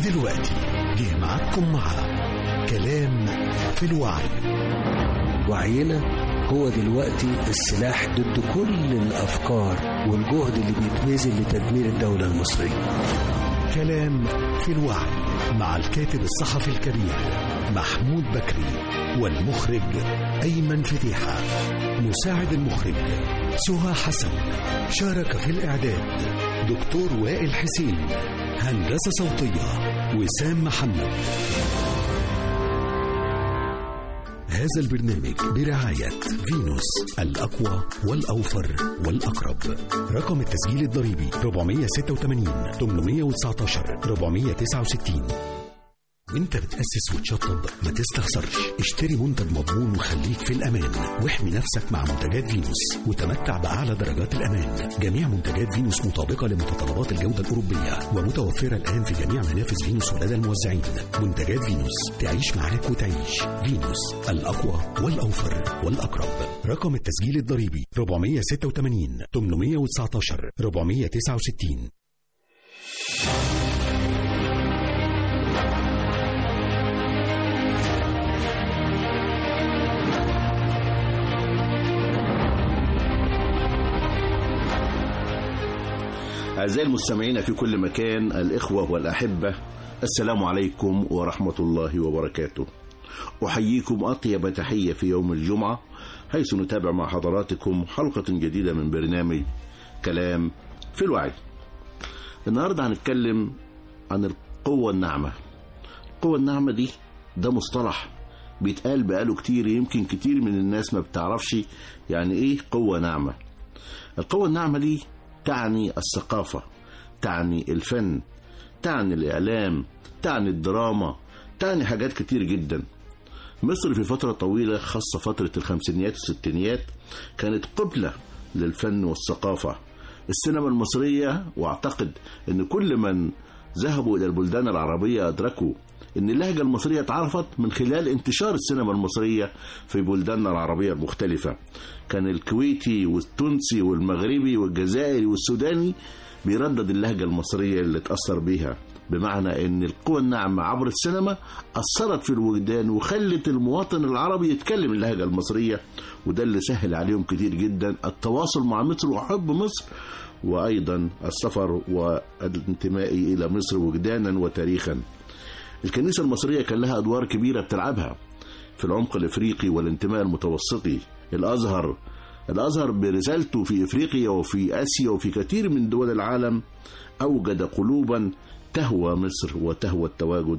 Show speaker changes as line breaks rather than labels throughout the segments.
ودلوقتي جه معاكم مع كلام في الوعي
وعينا هو دلوقتي السلاح ضد كل الأفكار والجهد اللي بيتبذل لتدمير الدولة المصرية
كلام في الوعي مع الكاتب الصحفي الكبير محمود بكري والمخرج أيمن فتيحة مساعد المخرج سهى حسن شارك في الإعداد دكتور وائل حسين هندسة صوتية وسام محمد هذا البرنامج برعاية فينوس الأقوى والأوفر والأقرب رقم التسجيل الضريبي 486 819 469 وانت بتأسس وتشطب ما تستخسرش اشتري منتج مضمون وخليك في الأمان واحمي نفسك مع منتجات فينوس وتمتع بأعلى درجات الأمان جميع منتجات فينوس مطابقة لمتطلبات الجودة الأوروبية ومتوفرة الآن في جميع منافذ فينوس ولدى الموزعين منتجات فينوس تعيش معاك وتعيش فينوس الأقوى والأوفر والأقرب رقم التسجيل الضريبي 486 819 469
أعزائي المستمعين في كل مكان الإخوة والأحبة السلام عليكم ورحمة الله وبركاته أحييكم أطيب تحية في يوم الجمعة حيث نتابع مع حضراتكم حلقة جديدة من برنامج كلام في الوعي النهاردة هنتكلم عن القوة الناعمة القوة الناعمة دي ده مصطلح بيتقال بقاله كتير يمكن كتير من الناس ما بتعرفش يعني ايه قوة ناعمة القوة الناعمة دي تعني الثقافة تعني الفن تعني الإعلام تعني الدراما تعني حاجات كتير جدا مصر في فترة طويلة خاصة فترة الخمسينيات والستينيات كانت قبلة للفن والثقافة السينما المصرية واعتقد ان كل من ذهبوا الى البلدان العربية ادركوا ان اللهجة المصرية اتعرفت من خلال انتشار السينما المصرية في بلداننا العربية المختلفة كان الكويتي والتونسي والمغربي والجزائري والسوداني بيردد اللهجة المصرية اللي اتأثر بيها بمعنى ان القوى الناعمة عبر السينما أثرت في الوجدان وخلت المواطن العربي يتكلم اللهجة المصرية وده اللي سهل عليهم كتير جدا التواصل مع مصر وحب مصر وأيضا السفر والانتماء إلى مصر وجدانا وتاريخا الكنيسة المصرية كان لها أدوار كبيرة بتلعبها في العمق الإفريقي والانتماء المتوسطي الأزهر الأزهر برسالته في إفريقيا وفي آسيا وفي كثير من دول العالم أوجد قلوبا تهوى مصر وتهوى التواجد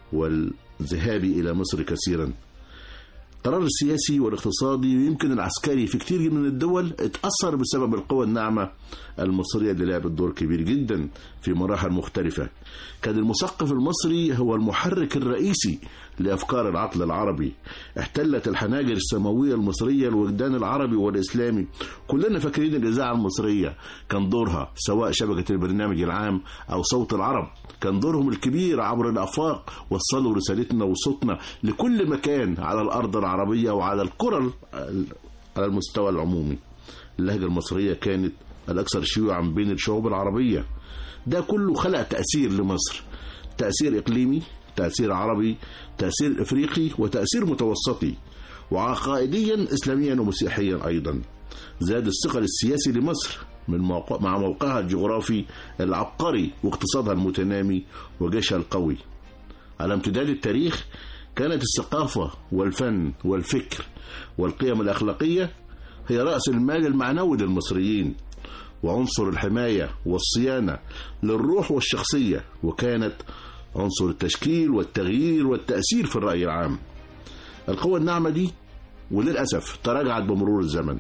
والذهاب إلى مصر كثيرا القرار السياسي والاقتصادي ويمكن العسكري في كتير من الدول اتأثر بسبب القوى الناعمة المصرية اللي لعبت دور كبير جدا في مراحل مختلفة كان المثقف المصري هو المحرك الرئيسي لأفكار العقل العربي احتلت الحناجر السماوية المصرية الوجدان العربي والإسلامي كلنا فاكرين الإذاعة المصرية كان دورها سواء شبكة البرنامج العام أو صوت العرب كان دورهم الكبير عبر الآفاق وصلوا رسالتنا وصوتنا لكل مكان على الأرض العربية وعلى الكرة على المستوى العمومي اللهجة المصرية كانت الأكثر شيوعا بين الشعوب العربية ده كله خلق تأثير لمصر تأثير إقليمي تأثير عربي تأثير إفريقي وتأثير متوسطي وعقائديا إسلاميا ومسيحيا أيضا زاد الثقل السياسي لمصر من موقع مع موقعها الجغرافي العبقري واقتصادها المتنامي وجيشها القوي على امتداد التاريخ كانت الثقافة والفن والفكر والقيم الأخلاقية هي رأس المال المعنوي للمصريين وعنصر الحماية والصيانة للروح والشخصية وكانت عنصر التشكيل والتغيير والتأثير في الرأي العام القوة الناعمة دي وللأسف تراجعت بمرور الزمن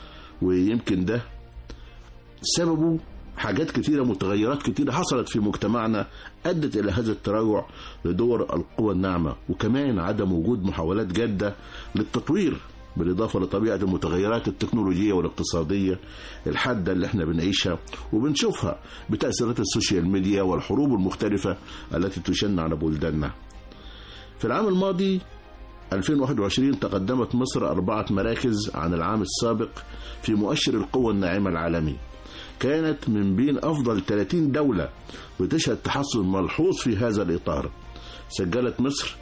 ويمكن ده سببه حاجات كتيرة متغيرات كتيرة حصلت في مجتمعنا أدت إلى هذا التراجع لدور القوى الناعمة وكمان عدم وجود محاولات جادة للتطوير بالإضافة لطبيعة المتغيرات التكنولوجية والاقتصادية الحادة اللي احنا بنعيشها وبنشوفها بتأثيرات السوشيال ميديا والحروب المختلفة التي تشن على بلداننا في العام الماضي 2021 تقدمت مصر أربعة مراكز عن العام السابق في مؤشر القوة الناعمة العالمي كانت من بين أفضل 30 دولة بتشهد تحسن ملحوظ في هذا الإطار سجلت مصر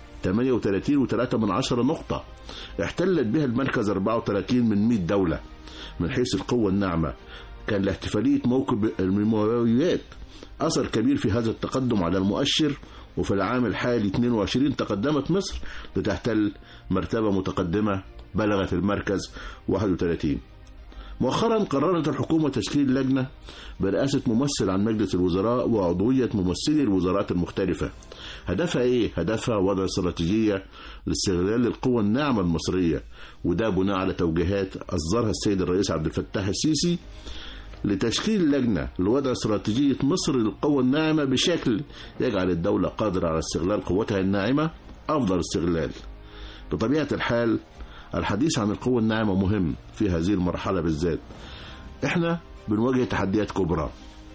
38.3 من عشرة نقطة احتلت بها المركز 34 من 100 دولة من حيث القوة الناعمة كان لاحتفالية موكب الميماويات أثر كبير في هذا التقدم على المؤشر وفي العام الحالي 22 تقدمت مصر لتحتل مرتبة متقدمة بلغت المركز 31 مؤخرا قررت الحكومة تشكيل لجنة برئاسة ممثل عن مجلس الوزراء وعضوية ممثلي الوزارات المختلفة هدفها ايه؟ هدفها وضع استراتيجية لاستغلال القوى الناعمة المصرية وده بناء على توجيهات أصدرها السيد الرئيس عبد الفتاح السيسي لتشكيل لجنة لوضع استراتيجية مصر للقوى الناعمة بشكل يجعل الدولة قادرة على استغلال قوتها الناعمة أفضل استغلال بطبيعة الحال الحديث عن القوة الناعمة مهم في هذه المرحلة بالذات احنا بنواجه تحديات كبرى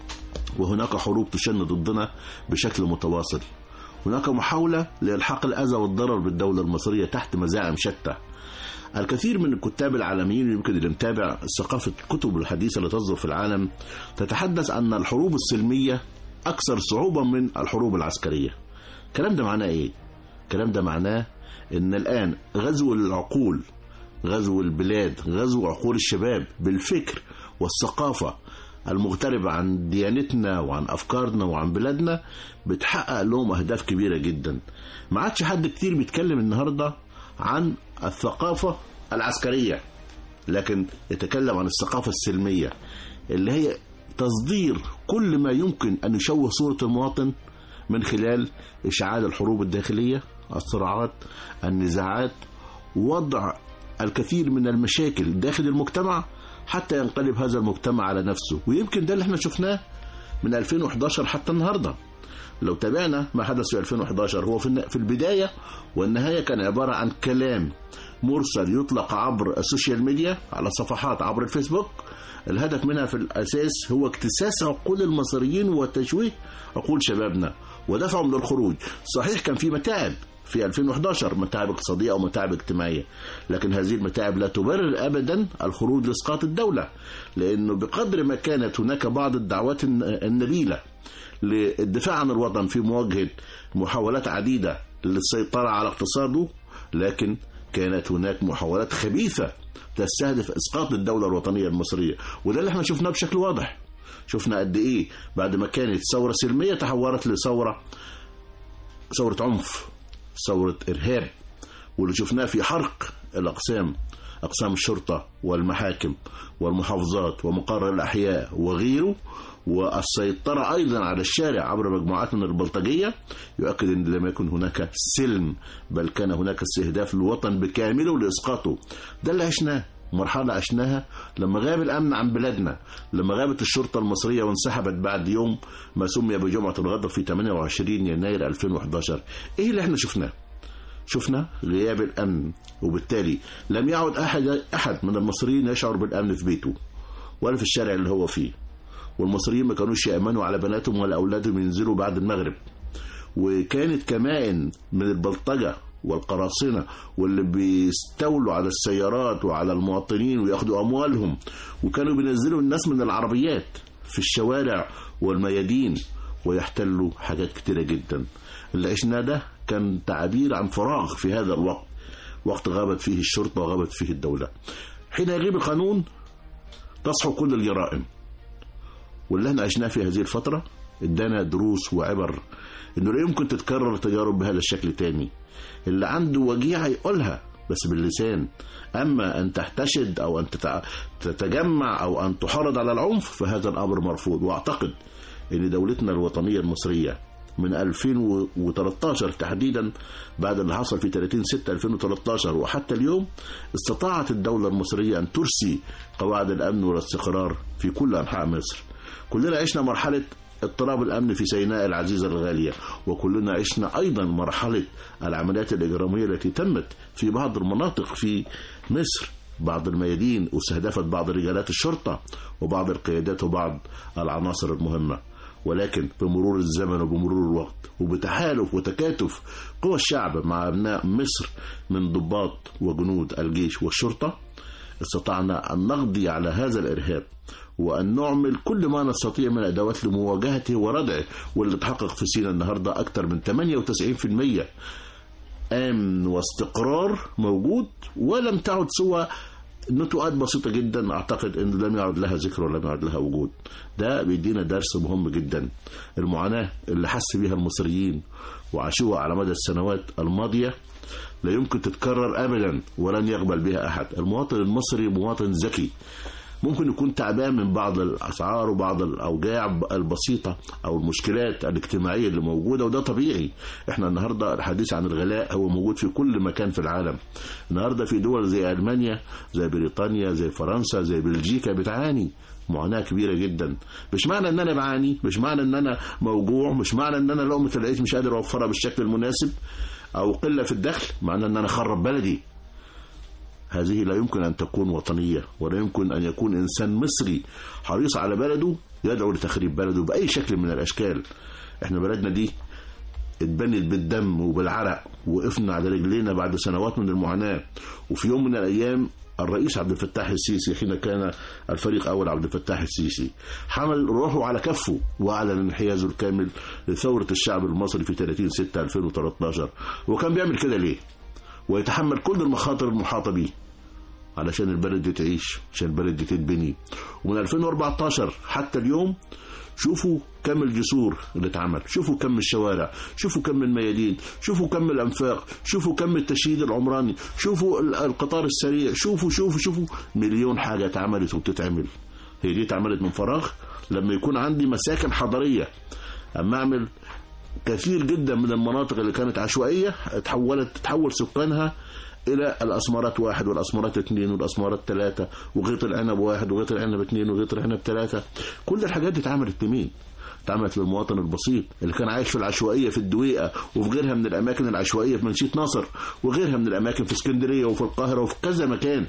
وهناك حروب تشن ضدنا بشكل متواصل هناك محاولة لإلحاق الأذى والضرر بالدولة المصرية تحت مزاعم شتى الكثير من الكتاب العالميين يمكن اللي متابع ثقافة الكتب الحديثة اللي تصدر في العالم تتحدث أن الحروب السلمية أكثر صعوبة من الحروب العسكرية الكلام ده معناه إيه؟ الكلام ده معناه ان الان غزو العقول غزو البلاد غزو عقول الشباب بالفكر والثقافة المغتربة عن ديانتنا وعن أفكارنا وعن بلادنا بتحقق لهم أهداف كبيرة جدا ما عادش حد كتير بيتكلم النهاردة عن الثقافة العسكرية لكن يتكلم عن الثقافة السلمية اللي هي تصدير كل ما يمكن أن يشوه صورة المواطن من خلال إشعال الحروب الداخلية الصراعات النزاعات وضع الكثير من المشاكل داخل المجتمع حتى ينقلب هذا المجتمع على نفسه ويمكن ده اللي احنا شفناه من 2011 حتى النهارده لو تابعنا ما حدث في 2011 هو في في البداية والنهاية كان عبارة عن كلام مرسل يطلق عبر السوشيال ميديا على صفحات عبر الفيسبوك الهدف منها في الأساس هو اكتساس عقول المصريين وتشويه عقول شبابنا ودفعهم للخروج صحيح كان في متاعب في 2011 متاعب اقتصادية أو متاعب اجتماعية لكن هذه المتاعب لا تبرر أبدا الخروج لإسقاط الدولة لأنه بقدر ما كانت هناك بعض الدعوات النبيلة للدفاع عن الوطن في مواجهة محاولات عديدة للسيطرة على اقتصاده لكن كانت هناك محاولات خبيثة تستهدف إسقاط الدولة الوطنية المصرية وده اللي احنا شفناه بشكل واضح شفنا قد إيه بعد ما كانت ثورة سلمية تحولت لثورة ثورة عنف ثورة إرهاب واللي شفناه في حرق الأقسام أقسام الشرطة والمحاكم والمحافظات ومقرر الأحياء وغيره والسيطرة أيضا على الشارع عبر مجموعات من البلطجية يؤكد أن لم يكن هناك سلم بل كان هناك استهداف للوطن بكامله لإسقاطه ده اللي عشناه مرحلة عشناها لما غاب الأمن عن بلادنا لما غابت الشرطة المصرية وانسحبت بعد يوم ما سمي بجمعة الغضب في 28 يناير 2011 إيه اللي احنا شفناه شفنا غياب الأمن وبالتالي لم يعد أحد, أحد من المصريين يشعر بالأمن في بيته ولا في الشارع اللي هو فيه والمصريين ما كانوش يأمنوا على بناتهم ولا أولادهم ينزلوا بعد المغرب وكانت كمان من البلطجة والقراصنة واللي بيستولوا على السيارات وعلى المواطنين وياخدوا أموالهم وكانوا بينزلوا الناس من العربيات في الشوارع والميادين ويحتلوا حاجات كتيرة جدا اللي عشنا ده كان تعبير عن فراغ في هذا الوقت وقت غابت فيه الشرطة وغابت فيه الدولة حين يغيب القانون تصحو كل الجرائم واللي احنا عشناه في هذه الفترة ادانا دروس وعبر انه لا يمكن تتكرر تجارب بهذا الشكل تاني اللي عنده وجيعة يقولها بس باللسان أما أن تحتشد أو أن تتجمع أو أن تحرض على العنف فهذا الأمر مرفوض وأعتقد أن دولتنا الوطنية المصرية من 2013 تحديدا بعد اللي حصل في 30 6 2013 وحتى اليوم استطاعت الدولة المصرية أن ترسي قواعد الأمن والاستقرار في كل أنحاء مصر كلنا عشنا مرحلة اضطراب الأمن في سيناء العزيزة الغالية وكلنا عشنا أيضا مرحلة العمليات الإجرامية التي تمت في بعض المناطق في مصر بعض الميادين واستهدفت بعض رجالات الشرطة وبعض القيادات وبعض العناصر المهمة ولكن بمرور الزمن وبمرور الوقت وبتحالف وتكاتف قوى الشعب مع أبناء مصر من ضباط وجنود الجيش والشرطة استطعنا أن نقضي على هذا الإرهاب وأن نعمل كل ما نستطيع من الأدوات لمواجهته وردعه واللي تحقق في سينا النهاردة أكثر من 98% امن واستقرار موجود ولم تعد سوى نتوءات بسيطه جدا اعتقد ان لم يعد لها ذكر ولم يعد لها وجود ده بيدينا درس مهم جدا المعاناه اللي حس بها المصريين وعاشوها على مدى السنوات الماضيه لا يمكن تتكرر ابدا ولن يقبل بها احد المواطن المصري مواطن ذكي ممكن يكون تعبان من بعض الاسعار وبعض الاوجاع البسيطه او المشكلات الاجتماعيه اللي موجوده وده طبيعي احنا النهارده الحديث عن الغلاء هو موجود في كل مكان في العالم النهارده في دول زي المانيا زي بريطانيا زي فرنسا زي بلجيكا بتعاني معاناة كبيرة جدا مش معنى ان انا بعاني مش معنى ان انا موجوع مش معنى ان انا لقمة العيش مش قادر اوفرها بالشكل المناسب او قلة في الدخل معنى ان انا خرب بلدي هذه لا يمكن أن تكون وطنية ولا يمكن أن يكون إنسان مصري حريص على بلده يدعو لتخريب بلده بأي شكل من الأشكال احنا بلدنا دي اتبنت بالدم وبالعرق وقفنا على رجلينا بعد سنوات من المعاناة وفي يوم من الأيام الرئيس عبد الفتاح السيسي حين كان الفريق أول عبد الفتاح السيسي حمل روحه على كفه وأعلن انحيازه الكامل لثورة الشعب المصري في 30 6 2013 وكان بيعمل كده ليه؟ ويتحمل كل المخاطر المحاطة بيه علشان البلد دي تعيش عشان البلد دي تتبني ومن 2014 حتى اليوم شوفوا كم الجسور اللي اتعمل شوفوا كم الشوارع شوفوا كم الميادين شوفوا كم الانفاق شوفوا كم التشييد العمراني شوفوا القطار السريع شوفوا شوفوا شوفوا مليون حاجة اتعملت وبتتعمل هي دي اتعملت من فراغ لما يكون عندي مساكن حضرية اما اعمل كثير جدا من المناطق اللي كانت عشوائية اتحولت تحول سكانها الى الاسمرات واحد والاسمرات اثنين والاسمرات ثلاثة وغيط العنب واحد وغيط العنب اثنين وغيط العنب ثلاثة كل الحاجات دي اتعملت لمين؟ اتعملت للمواطن البسيط اللي كان عايش في العشوائية في الدويقة وفي غيرها من الأماكن العشوائية في منشية نصر وغيرها من الأماكن في اسكندرية وفي القاهرة وفي كذا مكان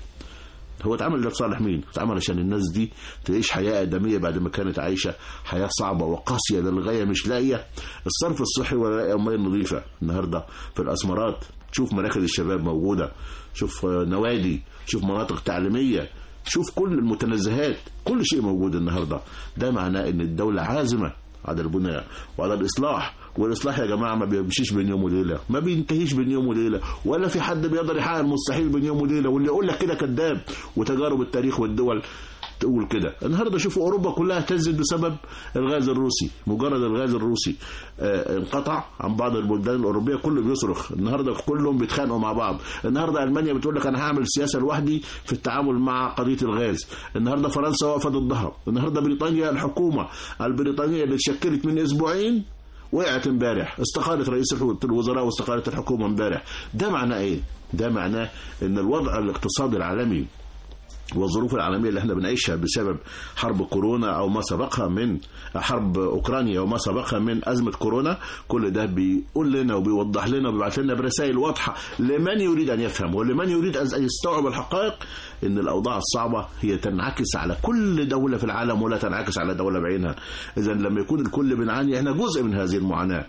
هو اتعمل لصالح مين؟ اتعمل عشان الناس دي تعيش حياة آدمية بعد ما كانت عايشة حياة صعبة وقاسية للغاية مش لاقية الصرف الصحي ولا لاقية مية نظيفة النهاردة في الأسمرات شوف مراكز الشباب موجودة شوف نوادي شوف مناطق تعليمية شوف كل المتنزهات كل شيء موجود النهاردة ده معناه ان الدولة عازمة على البناء وعلى الإصلاح والإصلاح يا جماعة ما بيمشيش بين يوم وليلة ما بينتهيش بين يوم وليلة ولا في حد بيقدر يحقق المستحيل بين يوم وليلة واللي يقول لك كده كذاب وتجارب التاريخ والدول تقول كده النهارده شوفوا اوروبا كلها اهتزت بسبب الغاز الروسي مجرد الغاز الروسي آه انقطع عن بعض البلدان الاوروبيه كله بيصرخ النهارده كلهم بيتخانقوا مع بعض النهارده المانيا بتقول لك انا هعمل سياسه لوحدي في التعامل مع قضيه الغاز النهارده فرنسا واقفه ضدها النهارده بريطانيا الحكومه البريطانيه اللي اتشكلت من اسبوعين وقعت امبارح استقالت رئيس الوزراء واستقالت الحكومه امبارح ده معناه ايه ده معناه ان الوضع الاقتصادي العالمي والظروف العالمية اللي احنا بنعيشها بسبب حرب كورونا أو ما سبقها من حرب أوكرانيا وما سبقها من أزمة كورونا كل ده بيقول لنا وبيوضح لنا وبيبعث لنا برسائل واضحة لمن يريد أن يفهم ولمن يريد أن يستوعب الحقائق إن الأوضاع الصعبة هي تنعكس على كل دولة في العالم ولا تنعكس على دولة بعينها إذا لما يكون الكل بنعاني احنا جزء من هذه المعاناة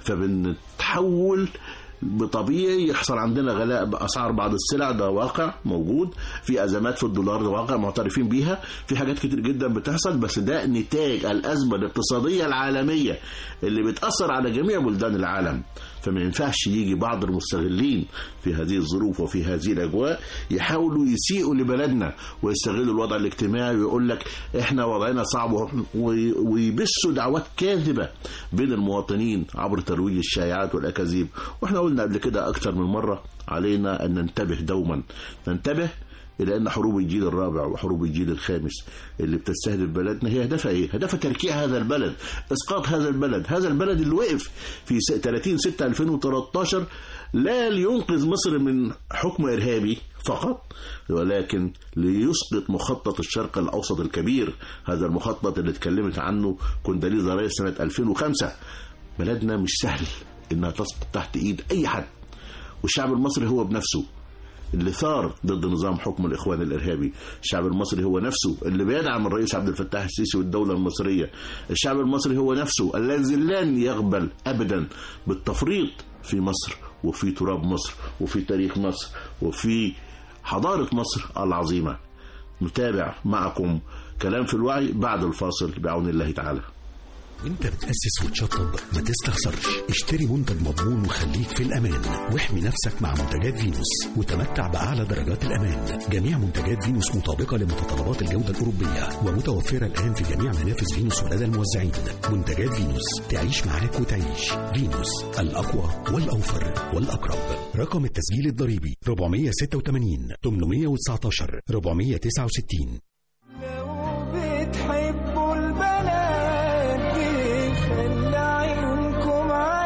فبنتحول بطبيعي يحصل عندنا غلاء باسعار بعض السلع ده واقع موجود في ازمات في الدولار ده واقع معترفين بيها في حاجات كتير جدا بتحصل بس ده نتاج الازمه الاقتصاديه العالميه اللي بتاثر على جميع بلدان العالم فما ينفعش يجي بعض المستغلين في هذه الظروف وفي هذه الاجواء يحاولوا يسيئوا لبلدنا ويستغلوا الوضع الاجتماعي ويقول لك احنا وضعنا صعب ويبثوا دعوات كاذبه بين المواطنين عبر ترويج الشائعات والاكاذيب واحنا قلنا قبل كده اكثر من مره علينا ان ننتبه دوما ننتبه إلى أن حروب الجيل الرابع وحروب الجيل الخامس اللي بتستهدف بلدنا هي هدفها إيه؟ هدفها تركيع هذا البلد إسقاط هذا البلد هذا البلد اللي وقف في 30 6 2013 لا لينقذ مصر من حكم إرهابي فقط ولكن ليسقط مخطط الشرق الأوسط الكبير هذا المخطط اللي اتكلمت عنه كونداليزا رايس سنة 2005 بلدنا مش سهل إنها تسقط تحت إيد أي حد والشعب المصري هو بنفسه اللي ثار ضد نظام حكم الإخوان الإرهابي الشعب المصري هو نفسه اللي بيدعم الرئيس عبد الفتاح السيسي والدولة المصرية الشعب المصري هو نفسه الذي لن يقبل أبدا بالتفريط في مصر وفي تراب مصر وفي تاريخ مصر وفي حضارة مصر العظيمة نتابع معكم كلام في الوعي بعد الفاصل بعون الله تعالى
وانت بتأسس وتشطب ما تستخسرش اشتري منتج مضمون وخليك في الأمان واحمي نفسك مع منتجات فينوس وتمتع بأعلى درجات الأمان جميع منتجات فينوس مطابقة لمتطلبات الجودة الأوروبية ومتوفرة الآن في جميع منافذ فينوس ولدى الموزعين منتجات فينوس تعيش معاك وتعيش فينوس الأقوى والأوفر والأقرب رقم التسجيل الضريبي 486 819 469
لو بتحبوا البلد دي خلي عيونكم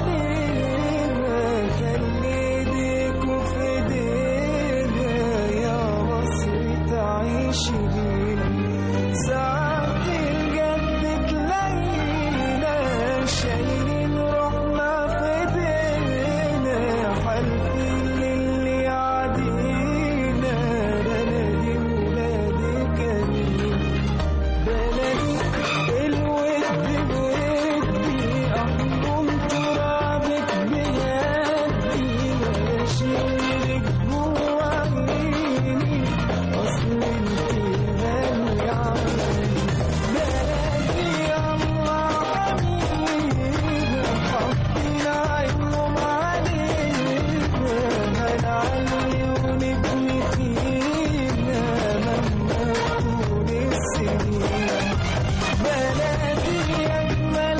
علينا خلي ايديكوا في ايدينا يا مصر تعيش بينا ساعات الجد تلاقينا شايلين روحنا في ايدينا حالفين للي يعدينا بلدي ولادي كريم بلدي الود بودي احضن ترابك بيدي واشيلك جوا عيني اصل انت غالي علي بلدي الله حبيبي حطينا عينهم علينا هنعلي ونبني فينا مهما تكون السنين بلدي أجمل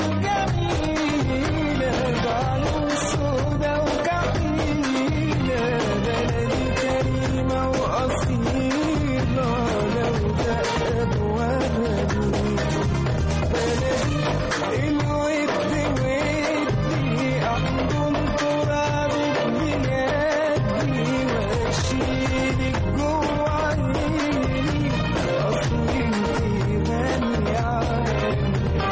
جميلة بعيون سودا وكحيلة بلدي كريمة وأصيلة لو دقت ولدي بلدي الود ودي أحضن ترابك بيدي وأشيلك جوا عيني أصل انتي غالية علي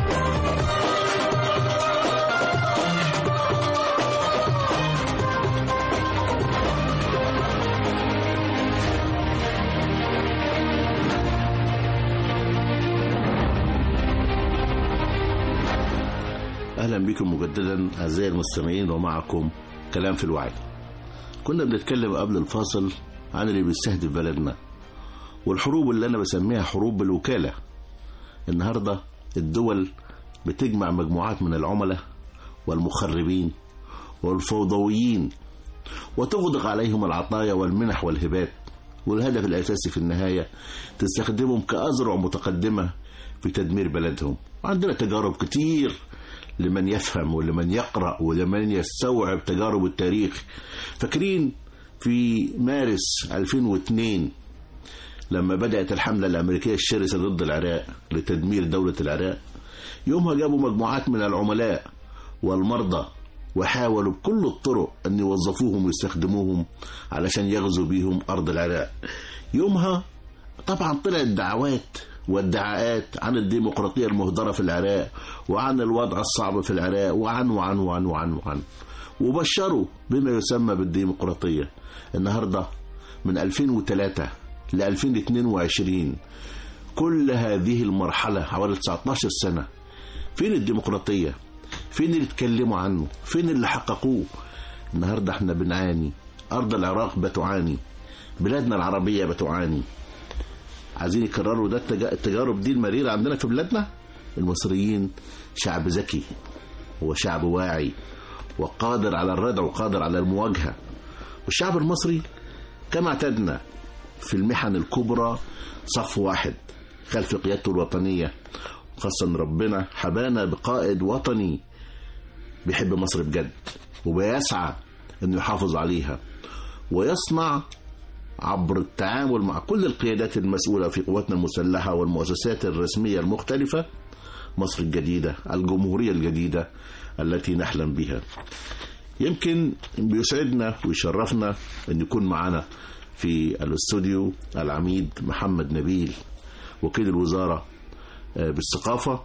اهلا بكم مجددا اعزائي المستمعين ومعكم كلام في الوعي كنا بنتكلم قبل الفاصل عن اللي بيستهدف بلدنا والحروب اللي انا بسميها حروب بالوكاله النهارده الدول بتجمع مجموعات من العملاء والمخربين والفوضويين وتغدق عليهم العطايا والمنح والهبات والهدف الأساسي في النهاية تستخدمهم كأذرع متقدمة في تدمير بلدهم عندنا تجارب كتير لمن يفهم ولمن يقرأ ولمن يستوعب تجارب التاريخ فاكرين في مارس 2002 لما بدأت الحملة الأمريكية الشرسة ضد العراق لتدمير دولة العراق يومها جابوا مجموعات من العملاء والمرضى وحاولوا بكل الطرق أن يوظفوهم ويستخدموهم علشان يغزوا بيهم أرض العراق يومها طبعا طلعت دعوات والدعاءات عن الديمقراطية المهدرة في العراق وعن الوضع الصعب في العراق وعن وعن وعن وعن وعن وبشروا بما يسمى بالديمقراطية النهاردة من 2003 ل 2022 كل هذه المرحلة حوالي 19 سنة فين الديمقراطية فين اللي اتكلموا عنه فين اللي حققوه النهاردة احنا بنعاني أرض العراق بتعاني بلادنا العربية بتعاني عايزين يكرروا ده التجا- التجارب دي المريرة عندنا في بلادنا المصريين شعب ذكي وشعب واعي وقادر على الردع وقادر على المواجهة والشعب المصري كما اعتدنا في المحن الكبرى صف واحد خلف قيادته الوطنية خاصة إن ربنا حبانا بقائد وطني بيحب مصر بجد وبيسعى انه يحافظ عليها ويصنع عبر التعامل مع كل القيادات المسؤولة في قواتنا المسلحة والمؤسسات الرسمية المختلفة مصر الجديدة الجمهورية الجديدة التي نحلم بها يمكن بيسعدنا ويشرفنا أن يكون معنا في الاستوديو العميد محمد نبيل وكيل الوزارة آه، بالثقافة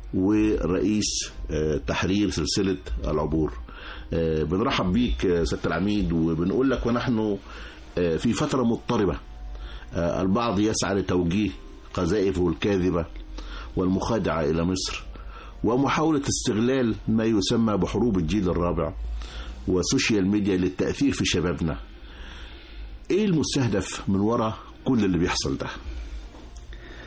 ورئيس آه، تحرير سلسلة العبور آه، بنرحب بيك آه، سيادة العميد وبنقول لك ونحن آه، في فترة مضطربة آه، البعض يسعى لتوجيه قذائفه الكاذبة والمخادعة إلى مصر ومحاولة استغلال ما يسمى بحروب الجيل الرابع وسوشيال ميديا للتأثير في شبابنا ايه المستهدف من وراء كل اللي بيحصل ده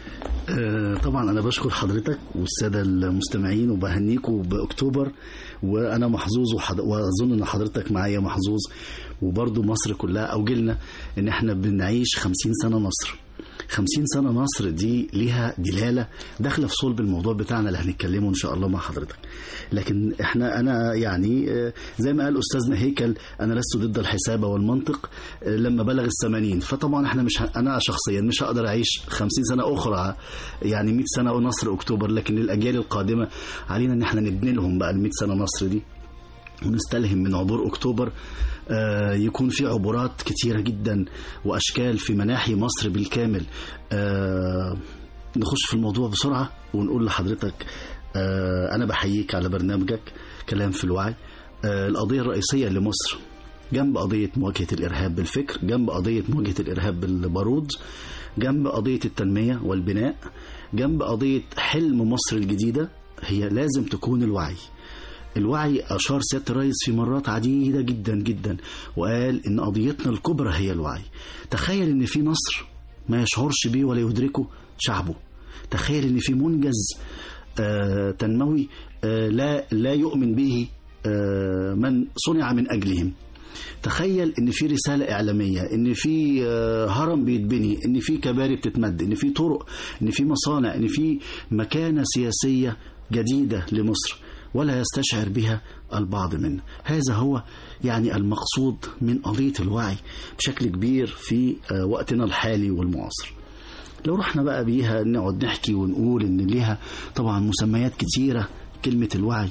آه، طبعا انا بشكر حضرتك والساده المستمعين وبهنيكم باكتوبر وانا محظوظ وحض... واظن ان حضرتك معايا محظوظ وبرضه مصر كلها اوجلنا ان احنا بنعيش 50 سنه نصر 50 سنه نصر دي ليها دلاله داخله في صلب الموضوع بتاعنا اللي هنتكلمه ان شاء الله مع حضرتك لكن احنا انا يعني آه، زي ما قال استاذنا هيكل انا لست ضد الحسابه والمنطق آه، لما بلغ الثمانين فطبعا احنا مش ه... انا شخصيا مش هقدر اعيش 50 سنه اخرى يعني 100 سنه ونصر اكتوبر لكن للاجيال القادمه علينا ان احنا نبني لهم بقى ال 100 سنه نصر دي ونستلهم من عبور اكتوبر آه، يكون في عبورات كتيره جدا واشكال في مناحي مصر بالكامل آه، نخش في الموضوع بسرعه ونقول لحضرتك آه، انا بحييك على برنامجك كلام في الوعي آه، القضيه الرئيسيه لمصر جنب قضيه مواجهه الارهاب بالفكر جنب قضيه مواجهه الارهاب بالبارود جنب قضيه التنميه والبناء جنب قضيه حلم مصر الجديده هي لازم تكون الوعي الوعي أشار سيادة الرئيس في مرات عديدة جدا جدا وقال إن قضيتنا الكبرى هي الوعي تخيل إن في نصر ما يشعرش بيه ولا يدركه شعبه تخيل إن في منجز آه تنموي آه لا لا يؤمن به آه من صنع من أجلهم تخيل ان في رساله اعلاميه ان في آه، هرم بيتبني ان في كباري بتتمد ان في طرق ان في مصانع ان في مكانه سياسيه جديده لمصر ولا يستشعر بها البعض منا هذا هو يعني المقصود من قضيه الوعي بشكل كبير في آه، وقتنا الحالي والمعاصر لو رحنا بقى بيها نقعد نحكي ونقول ان ليها طبعا مسميات كتيره كلمه الوعي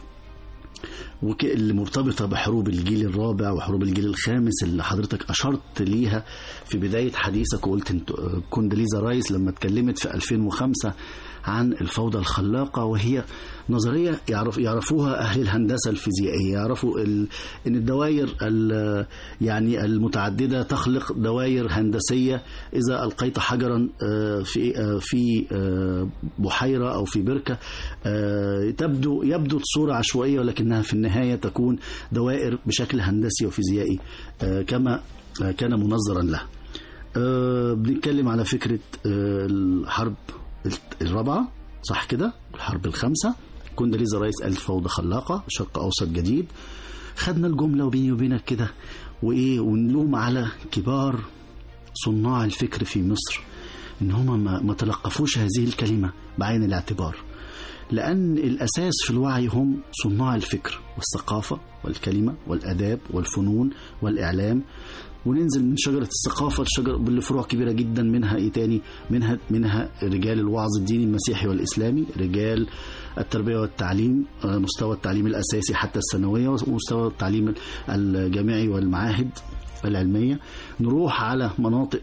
وك- اللي مرتبطة بحروب الجيل الرابع وحروب الجيل الخامس اللي حضرتك أشرت ليها في بداية حديثك وقلت انت كوندليزا رايس لما اتكلمت في 2005 عن الفوضى الخلاقة وهي نظرية يعرف يعرفوها أهل الهندسة الفيزيائية يعرفوا ال... إن الدوائر ال... يعني المتعددة تخلق دوائر هندسية إذا ألقيت حجرا آه، في آه، في آه، بحيرة أو في بركة آه، تبدو يبدو بصورة عشوائية ولكنها في النهاية تكون دوائر بشكل هندسي وفيزيائي آه، كما آه، كان منظرا له آه، بنتكلم على فكرة آه، الحرب الرابعة صح كده الحرب الخامسة كوندليزا رايس قال فوضى خلاقة شرق أوسط جديد خدنا الجملة وبيني وبينك كده وإيه ونلوم على كبار صناع الفكر في مصر إن هم ما, ما تلقفوش هذه الكلمة بعين الاعتبار لأن الأساس في الوعي هم صناع الفكر والثقافة والكلمة والأداب والفنون والإعلام وننزل من شجرة الثقافة لشجرة اللي فروع كبيرة جدا منها إيه تاني منها منها رجال الوعظ الديني المسيحي والإسلامي رجال التربية والتعليم آه، مستوى التعليم الأساسي حتى الثانوية ومستوى التعليم الجامعي والمعاهد العلمية نروح على مناطق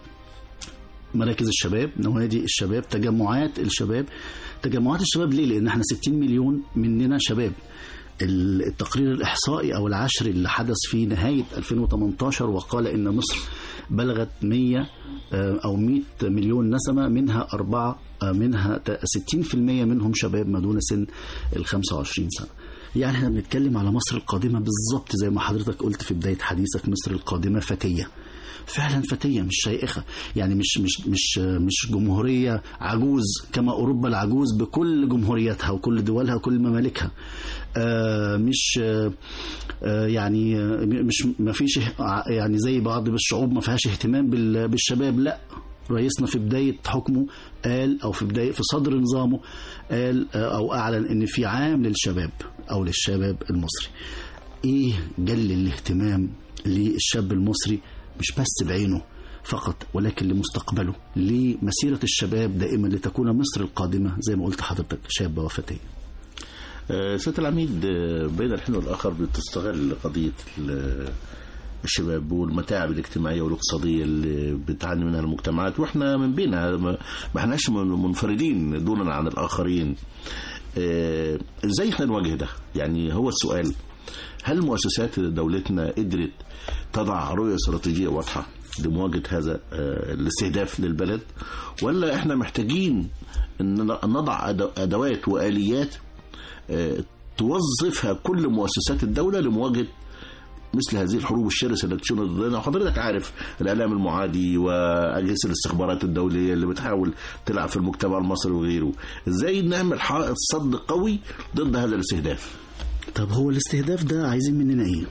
مراكز الشباب نوادي الشباب تجمعات الشباب تجمعات الشباب ليه لان احنا 60 مليون مننا شباب ال- التقرير الاحصائي او العشر اللي حدث في نهايه 2018 وقال ان مصر بلغت 100 آه، او 100 مليون نسمه منها أربعة آه، منها ت- 60% منهم شباب ما دون سن ال 25 سنه يعني احنا بنتكلم على مصر القادمه بالظبط زي ما حضرتك قلت في بدايه حديثك مصر القادمه فتيه فعلا فتيه مش شيخه يعني مش مش مش مش جمهوريه عجوز كما اوروبا العجوز بكل جمهورياتها وكل دولها وكل ممالكها آه مش آه آه، يعني آه، مش ما فيش يعني زي بعض الشعوب ما فيهاش اهتمام بال- بالشباب لا رئيسنا في بداية حكمه قال أو في بداية في صدر نظامه قال آه، أو أعلن إن في عام للشباب أو للشباب المصري. إيه جل الاهتمام للشاب المصري مش بس بعينه فقط ولكن لمستقبله لمسيرة الشباب دائما لتكون مصر القادمة زي ما قلت حضرتك شابة وفتية
آه، سيادة العميد آه، بين الحين والآخر بتستغل قضية ال- الشباب والمتاعب الاجتماعية والاقتصادية اللي بتعاني منها المجتمعات واحنا من بينها ما ما احناش من- منفردين دونا عن الآخرين آه، ازاي احنا نواجه ده يعني هو السؤال هل مؤسسات دولتنا قدرت تضع رؤية استراتيجية واضحة لمواجهة هذا آه، الاستهداف للبلد ولا احنا محتاجين ان نضع أدو- ادوات واليات آه، توظفها كل مؤسسات الدولة لمواجهة مثل هذه الحروب الشرسه التي شنت ضدنا وحضرتك عارف الاعلام المعادي واجهزه الاستخبارات الدوليه اللي بتحاول تلعب في المجتمع المصري وغيره ازاي نعمل حائط صد قوي ضد هذا الاستهداف
طب هو الاستهداف ده عايزين مننا ايه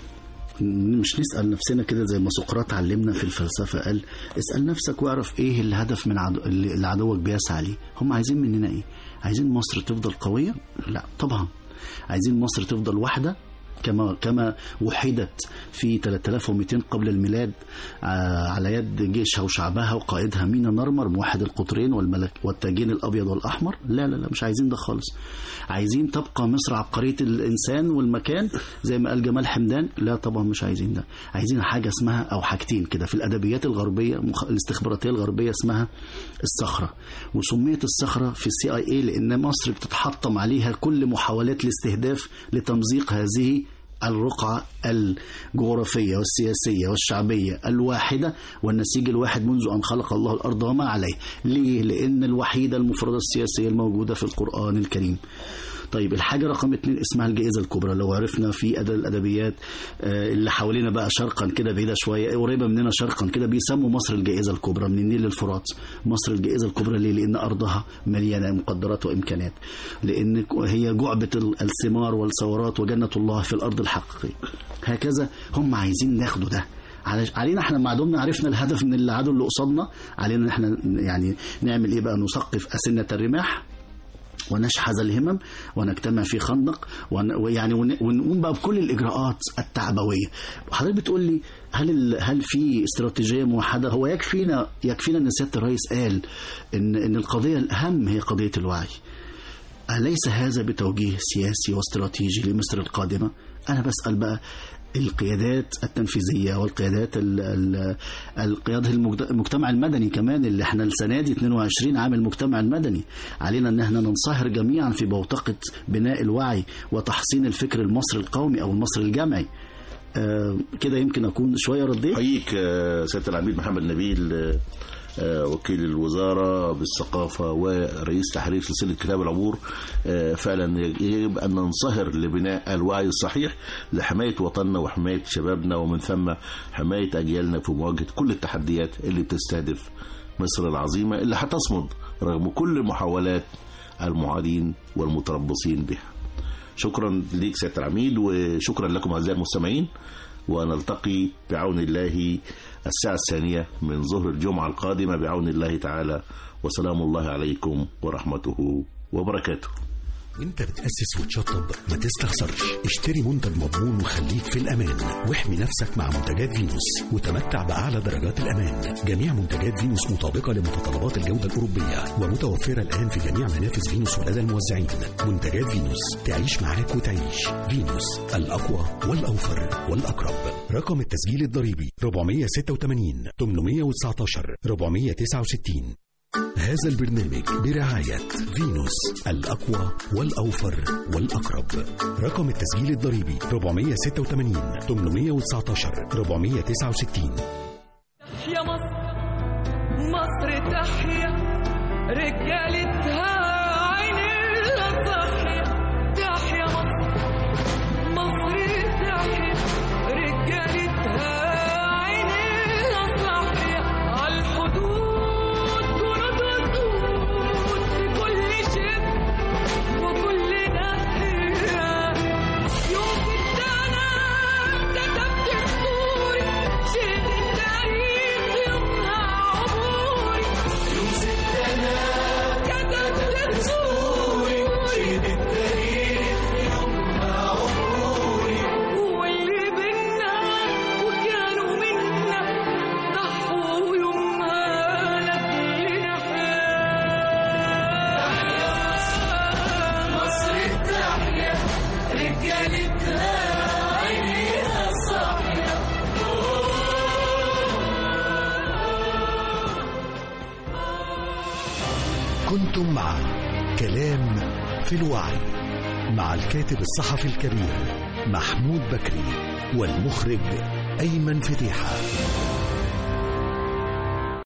مش نسأل نفسنا كده زي ما سقراط علمنا في الفلسفة قال اسأل نفسك واعرف ايه الهدف من عدو اللي عدوك بيسعى ليه هم عايزين مننا ايه عايزين مصر تفضل قوية لا طبعا عايزين مصر تفضل واحدة كما كما وحدت في 3200 قبل الميلاد آه، على يد جيشها وشعبها وقائدها مينا نرمر موحد القطرين والملك والتاجين الابيض والاحمر لا لا لا مش عايزين ده خالص عايزين تبقى مصر عبقريه الانسان والمكان زي ما قال جمال حمدان لا طبعا مش عايزين ده عايزين حاجه اسمها او حاجتين كده في الادبيات الغربيه مخ- الاستخباراتيه الغربيه اسمها الصخره وسميت الصخره في السي اي اي لان مصر بتتحطم عليها كل محاولات الاستهداف لتمزيق هذه الرقعة الجغرافية والسياسية والشعبية الواحدة والنسيج الواحد منذ أن خلق الله الأرض وما عليه ليه؟ لأن الوحيدة المفردة السياسية الموجودة في القرآن الكريم طيب الحاجة رقم اتنين اسمها الجائزة الكبرى لو عرفنا في أداء الأدبيات آه، اللي حوالينا بقى شرقا كده بعيدة شوية قريبة مننا شرقا كده بيسموا مصر الجائزة الكبرى من النيل للفرات مصر الجائزة الكبرى ليه؟ لأن أرضها مليانة مقدرات وإمكانات لأن هي جعبة ال- الثمار والثورات وجنة الله في الأرض الحقيقية هكذا هم عايزين ناخدوا ده على- علينا احنا مع دمنا عرفنا الهدف من العدو اللي قصادنا علينا ان احنا يعني نعمل ايه بقى نثقف أسنة الرماح ونشحذ الهمم ونجتمع في خندق ون- ويعني ون- ونقوم بقى بكل الاجراءات التعبويه حضرتك بتقول لي هل ال- هل في استراتيجيه موحده هو يكفينا يكفينا ان سياده الرئيس قال ان ان القضيه الاهم هي قضيه الوعي أليس هذا بتوجيه سياسي واستراتيجي لمصر القادمة؟ أنا بسأل بقى القيادات التنفيذية والقيادات ال ال القيادة المجد- المجتمع المدني كمان اللي احنا السنة دي 22 عام المجتمع المدني علينا ان احنا ننصهر جميعا في بوتقة بناء الوعي وتحصين الفكر المصري القومي او المصري الجمعي آه كده يمكن اكون شوية رديت
حقيقة آه، سيادة العميد محمد نبيل آه، آه، وكيل الوزارة بالثقافة ورئيس تحرير سلسلة كتاب العبور آه، فعلا يجب أن ننصهر لبناء الوعي الصحيح لحماية وطننا وحماية شبابنا ومن ثم حماية أجيالنا في مواجهة كل التحديات اللي بتستهدف مصر العظيمة اللي هتصمد رغم كل محاولات المعادين والمتربصين بها شكرا ليك سيادة العميد وشكرا لكم أعزائي المستمعين ونلتقي بعون الله الساعة الثانية من ظهر الجمعة القادمة بعون الله تعالى وسلام الله عليكم ورحمته وبركاته
وانت بتأسس وتشطب ما تستخسرش اشتري منتج مضمون وخليك في الأمان واحمي نفسك مع منتجات فينوس وتمتع بأعلى درجات الأمان جميع منتجات فينوس مطابقة لمتطلبات الجودة الأوروبية ومتوفرة الآن في جميع منافذ فينوس ولدى الموزعين منتجات فينوس تعيش معاك وتعيش فينوس الأقوى والأوفر والأقرب رقم التسجيل الضريبي 486 819 469 هذا البرنامج برعاية فينوس الأقوى والأوفر والأقرب رقم التسجيل الضريبي 486 819 469
يا مصر مصر تحيا رجالتها عينيها صاحية تحيا مصر مصر تحيا رجالتها عينيها صاحية عالحدود جنود وسود في كل شبر وكل ناحية يوم السنة كتبت اسطوري شيل التاريخ يومها عبوري يوم ستنا كتبت اسطوري شيل التاريخ يومها عبوري واللي بينا وكانوا منا ضحوا يومها لأجلنا حياة مصر تحيا رجالتها عينيها صاحية
كنتم مع كلام في الوعي مع الكاتب الصحفي الكبير محمود بكري والمخرج أيمن فتيحة